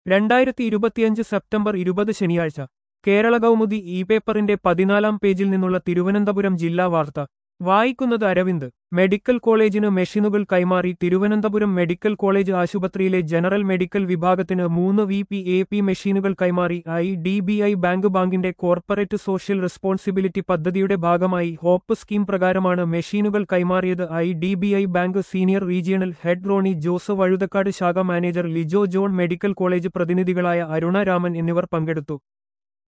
രണ്ടായിരത്തി ഇരുപത്തിയഞ്ച് സെപ്റ്റംബർ ഇരുപത് ശനിയാഴ്ച കേരള കൗമുദി ഇ പേപ്പറിന്റെ പതിനാലാം പേജിൽ നിന്നുള്ള തിരുവനന്തപുരം ജില്ലാ വാർത്ത വായിക്കുന്നത് അരവിന്ദ് മെഡിക്കൽ കോളേജിന് മെഷീനുകൾ കൈമാറി തിരുവനന്തപുരം മെഡിക്കൽ കോളേജ് ആശുപത്രിയിലെ ജനറൽ മെഡിക്കൽ വിഭാഗത്തിന് മൂന്ന് വി പി എ പി മെഷീനുകൾ കൈമാറി I D B I bank ബാങ്കിന്റെ കോർപ്പറേറ്റ് സോഷ്യൽ റെസ്പോൺസിബിലിറ്റി പദ്ധതിയുടെ ഭാഗമായി ഹോപ്പ് സ്കീം പ്രകാരമാണ് മെഷീനുകൾ കൈമാറിയത് I D B I bank senior regional head Roni Jose Vazhuthacaud ശാഖ manager Lijo John medical college പ്രതിനിധികളായ അരുണ രാമൻ എന്നിവർ പങ്കെടുത്തു